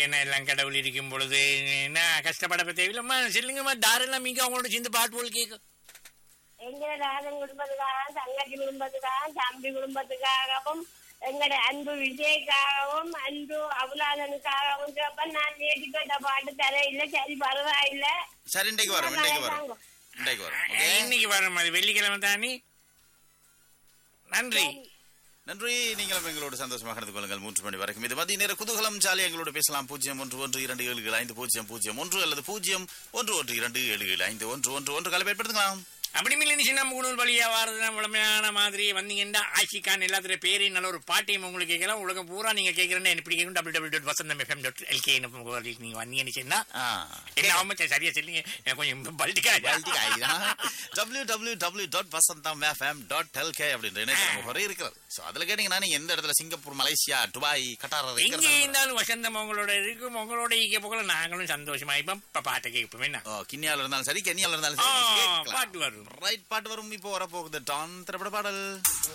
உங்களுக்கு என்ன எல்லாம் கடவுள் இருக்கும் பொழுது என்ன கஷ்டப்பட தேவையில்லம்மா சொல்லுங்கம்மா தாரெல்லாம் மீங்க அவங்களோட சேர்ந்து பாட்டு போல் கேட்கும் எங்கட ராதன் குடும்பத்துக்காக தங்கச்சி குடும்பத்துக்காக தம்பி குடும்பத்துக்காகவும் எங்கட அன்பு விஜய்க்காகவும் அன்பு அபுலாதனுக்காகவும் கேப்ப நான் நேற்று கேட்ட பாட்டு தர இல்ல சரி பரவாயில்ல சரி இன்றைக்கு வரும் இன்றைக்கு வரும் இன்றைக்கு வரும் ஓகே இன்னைக்கு வரும் அது வெள்ளிக்கிழமை தானே நன்றி நன்றி நீங்களும் எங்களோடு சந்தோஷமாக நடந்து கொள்ளுங்கள் மூன்று மணி வரைக்கும் இது மதிய நேர குதூகலம் ஜாலி எங்களோடு பேசலாம் பூஜ்ஜியம் ஒன்று ஒன்று இரண்டு ஏழு ஏழு ஐந்து பூஜ்ஜியம் பூஜ்ஜியம் ஒன்று அல்லது பூஜ்ஜியம் ஒன்று ஒன்று இரண்டு ஏழு ஏழு ஐந்து ஒன்று ஒன்று ஒன்று கலை பயன்படுத்தலாம் அப்படி மில்லி நம்ம குடும்ப வழியா வாரதுனா வளமையான மாதிரி வந்தீங்கன்னா ஆஷிகான் எல்லாத்துடைய பேரையும் நல்ல ஒரு பாட்டையும் உங்களுக்கு கேட்கலாம் உலகம் பூரா நீங்க கேட்கறேன்னு எப்படி கேட்கணும் W W dot Vasantham FM dot LK நீங்க வந்தீங்கன்னு சொன்னா ஆ என்ன ஆமாம் சரியா சொல்லுங்க எனக்கு கொஞ்சம் பல்டிக்கா W W W dot Vasantham FM dot LK அப்படின்ற இணையதள முகவரி இருக்கிறது ஸோ அதில் கேட்டீங்கன்னா நீங்க எந்த இடத்துல சிங்கப்பூர் மலேசியா துபாய் கட்டார் எங்க இருக்கிறது இருந்தாலும் வசந்தம் உங்களோட இருக்கும் உங்களோட ஈக்க போகல நாங்களும் சந்தோஷமா இப்ப இப்ப பாட்டை கேட்போம் என்ன ஓ, கிண்ணியால இருந்தாலும் சரி கென்னியால இருந்தாலும் ஆ, சரி கேட்கலாம். பாட்டு வரும் ரைட் பாட்டு வரும் இப்போ வரப்போகுது டான் திரைப்பட பாடல்